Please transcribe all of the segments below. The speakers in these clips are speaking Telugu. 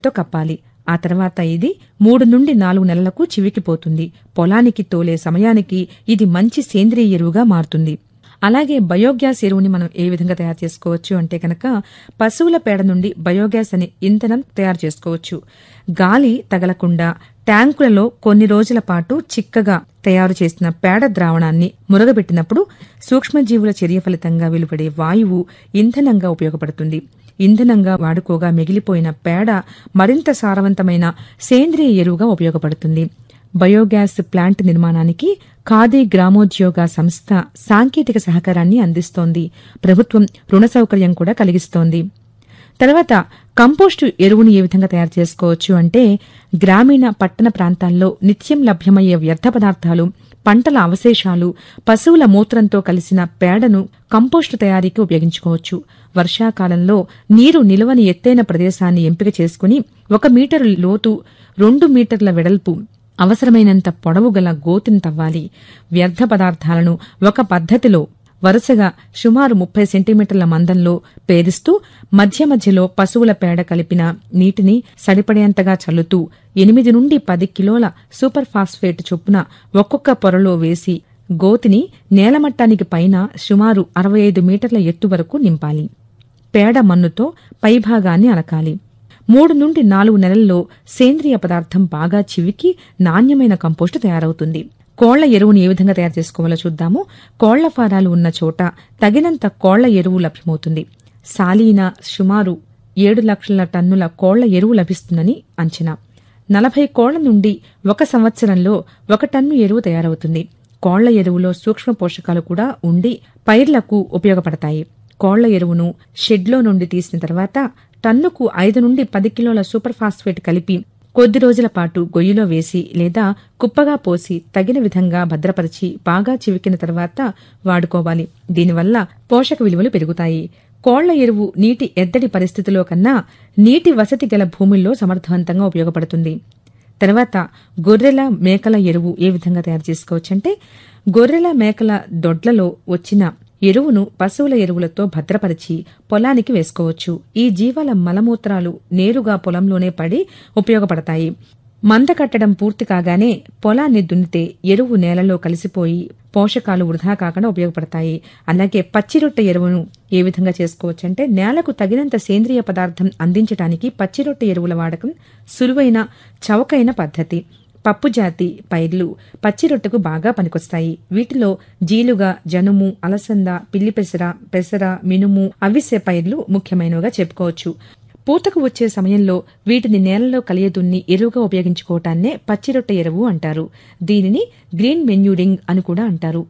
తో కప్పాలి ఆ తర్వాత ఇది మూడు నుండి నాలుగు నెలలకు చివికిపోతుంది పొలానికి తోలే సమయానికి ఇది మంచి సేంద్రియ ఎరువుగా మారుతుంది అలాగే బయోగ్యాస్ ఎరువుని మనం ఏ విధంగా తయారు చేసుకోవచ్చు అంటే కనుక పశువుల పేడ నుండి బయోగ్యాస్ అనే ఇంధనం తయారు చేసుకోవచ్చు గాలి తగలకుండా ట్యాంకులలో కొన్ని రోజుల పాటు చిక్కగా తయారు చేసిన పేడ ద్రావణాన్ని మురగబెట్టినప్పుడు సూక్ష్మజీవుల చర్య ఫలితంగా వెలువడే వాయువు ఇంధనంగా ఉపయోగపడుతుంది ఇంధనంగా వాడుకోగా మిగిలిపోయిన పేడ మరింత సారవంతమైన సేంద్రియ ఎరువుగా ఉపయోగపడుతుంది బయోగ్యాస్ ప్లాంట్ నిర్మాణానికి ఖాదీ గ్రామోద్యోగ సంస్థ సాంకేతిక సహకారాన్ని అందిస్తోంది ప్రభుత్వం రుణ సౌకర్యం కూడా కలిగిస్తోంది తర్వాత కంపోస్టు ఎరువును ఏ విధంగా తయారు చేసుకోవచ్చు అంటే గ్రామీణ పట్టణ ప్రాంతాల్లో నిత్యం లభ్యమయ్యే వ్యర్థ పదార్థాలు పంటల అవశేషాలు పశువుల మూత్రంతో కలిసిన పేడను కంపోస్టు తయారీకి ఉపయోగించుకోవచ్చు వర్షాకాలంలో నీరు నిలువని ఎత్తైన ప్రదేశాన్ని ఎంపిక చేసుకుని ఒక మీటరు లోతు రెండు మీటర్ల వెడల్పు అవసరమైనంత పొడవు గల గోతిని తవ్వాలి వ్యర్థ పదార్థాలను ఒక పద్ధతిలో వరుసగా సుమారు ముప్పై సెంటీమీటర్ల మందంలో పేరుస్తూ మధ్య మధ్యలో పశువుల పేడ కలిపిన నీటిని సరిపడేంతగా చల్లుతూ ఎనిమిది నుండి పది కిలోల సూపర్ ఫాస్ఫేట్ చొప్పున ఒక్కొక్క పొరలో వేసి గోతిని నేలమట్టానికి పైన సుమారు అరవై ఐదు మీటర్ల ఎత్తు వరకు నింపాలి పేడ మన్నుతో పైభాగాన్ని అలకాలి మూడు నుండి నాలుగు నెలల్లో సేంద్రియ పదార్థం బాగా చివికి నాణ్యమైన కంపోస్టు తయారవుతుంది కోళ్ల ఎరువును ఏ విధంగా తయారు చేసుకోవాలో చూద్దాము కోళ్ల ఫారాలు ఉన్న చోట తగినంత కోళ్ల ఎరువు లభ్యమవుతుంది సాలీన సుమారు ఏడు లక్షల టన్నుల కోళ్ల ఎరువు లభిస్తుందని అంచనా నలభై కోళ్ల నుండి ఒక సంవత్సరంలో ఒక టన్ను ఎరువు తయారవుతుంది కోళ్ల ఎరువులో సూక్ష్మ పోషకాలు కూడా ఉండి పైర్లకు ఉపయోగపడతాయి కోళ్ల ఎరువును షెడ్లో నుండి తీసిన తర్వాత టన్నుకు ఐదు నుండి పది కిలోల సూపర్ ఫాస్ఫేట్ కలిపి కొద్ది రోజుల పాటు గొయ్యిలో వేసి లేదా కుప్పగా పోసి తగిన విధంగా భద్రపరిచి బాగా చివికిన తర్వాత వాడుకోవాలి దీనివల్ల పోషక విలువలు పెరుగుతాయి కోళ్ల ఎరువు నీటి ఎద్దడి పరిస్థితిలో కన్నా నీటి వసతి గల భూముల్లో సమర్థవంతంగా ఉపయోగపడుతుంది తర్వాత గొర్రెల మేకల ఎరువు ఏ విధంగా తయారు చేసుకోవచ్చంటే గొర్రెల మేకల దొడ్లలో వచ్చిన ఎరువును పశువుల ఎరువులతో భద్రపరిచి పొలానికి వేసుకోవచ్చు ఈ జీవాల మలమూత్రాలు నేరుగా పొలంలోనే పడి ఉపయోగపడతాయి మంద కట్టడం పూర్తి కాగానే పొలాన్ని దున్నితే ఎరువు నేలలో కలిసిపోయి పోషకాలు వృధా కాకుండా ఉపయోగపడతాయి అలాగే పచ్చిరొట్టె ఎరువును ఏ విధంగా చేసుకోవచ్చంటే నేలకు తగినంత సేంద్రియ పదార్థం అందించడానికి పచ్చిరొట్టె ఎరువుల వాడకం సులువైన చౌకైన పద్ధతి పప్పు జాతి పైర్లు పచ్చిరొట్టెకు బాగా పనికొస్తాయి వీటిలో జీలుగా జనుము అలసంద పిల్లి పెసర పెసర మినుము అవిసె పైర్లు ముఖ్యమైనవిగా చెప్పుకోవచ్చు పూతకు వచ్చే సమయంలో వీటిని నేలలో కలియదున్ని ఎరువుగా ఉపయోగించుకోవటాన్నే పచ్చిరొట్టె ఎరువు అంటారు దీనిని గ్రీన్ మెన్యూరింగ్ అని కూడా అంటారు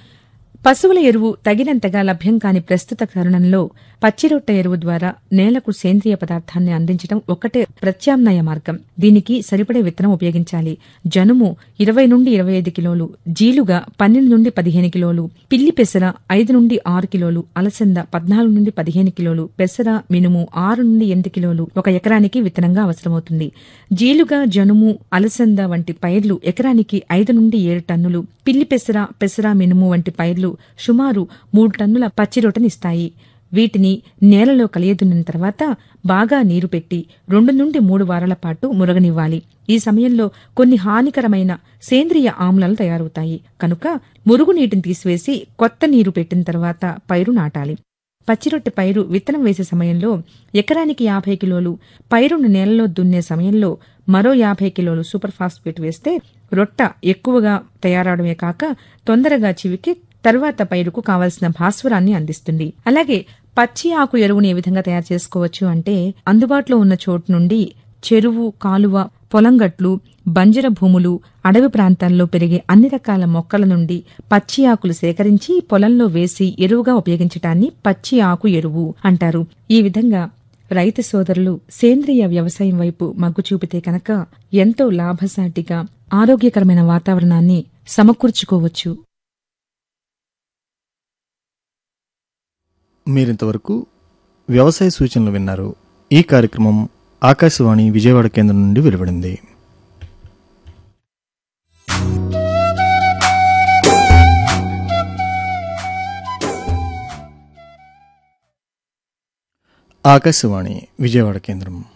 పశువుల ఎరువు తగినంతగా లభ్యం కాని ప్రస్తుత తరుణంలో పచ్చిరొట్ట ఎరువు ద్వారా నేలకు సేంద్రియ పదార్థాన్ని అందించడం ఒక్కటే ప్రత్యామ్నాయ మార్గం దీనికి సరిపడే విత్తనం ఉపయోగించాలి జనుము ఇరవై నుండి ఇరవై ఐదు కిలోలు జీలుగా పన్నెండు నుండి పదిహేను కిలోలు పిల్లి పెసర ఐదు నుండి ఆరు కిలోలు అలసంద పద్నాలుగు నుండి పదిహేను కిలోలు పెసర మినుము ఆరు నుండి ఎనిమిది కిలోలు ఒక ఎకరానికి విత్తనంగా అవసరమవుతుంది జీలుగా జనుము అలసంద వంటి పైర్లు ఎకరానికి ఐదు నుండి ఏడు టన్నులు పిల్లి పెసర పెసర మినుము వంటి పైర్లు సుమారు మూడు టన్నుల పచ్చిరొట్టనిస్తాయి వీటిని నేలలో కలియదున్న తర్వాత బాగా నీరు పెట్టి రెండు నుండి మూడు వారాల పాటు మురగనివ్వాలి ఈ సమయంలో కొన్ని హానికరమైన సేంద్రియ ఆమ్లాలు తయారవుతాయి కనుక మురుగునీటిని తీసివేసి కొత్త నీరు పెట్టిన తర్వాత పైరు నాటాలి పచ్చిరొట్టె పైరు విత్తనం వేసే సమయంలో ఎకరానికి యాభై కిలోలు పైరును నేలలో దున్నే సమయంలో మరో యాభై కిలోలు సూపర్ ఫాస్ఫేట్ వేస్తే రొట్ట ఎక్కువగా తయారవడమే కాక తొందరగా చివికి తర్వాత పైరుకు కావలసిన భాస్వరాన్ని అందిస్తుంది అలాగే పచ్చి ఆకు ఎరువుని ఏ విధంగా తయారు చేసుకోవచ్చు అంటే అందుబాటులో ఉన్న చోటు నుండి చెరువు కాలువ పొలంగట్లు బంజర భూములు అడవి ప్రాంతాల్లో పెరిగే అన్ని రకాల మొక్కల నుండి పచ్చి ఆకులు సేకరించి పొలంలో వేసి ఎరువుగా ఉపయోగించటాన్ని పచ్చి ఆకు ఎరువు అంటారు ఈ విధంగా రైతు సోదరులు సేంద్రియ వ్యవసాయం వైపు మగ్గు చూపితే కనుక ఎంతో లాభసాటిగా ఆరోగ్యకరమైన వాతావరణాన్ని సమకూర్చుకోవచ్చు మీరింతవరకు వ్యవసాయ సూచనలు విన్నారు ఈ కార్యక్రమం ఆకాశవాణి విజయవాడ కేంద్రం నుండి వెలువడింది ఆకాశవాణి విజయవాడ కేంద్రం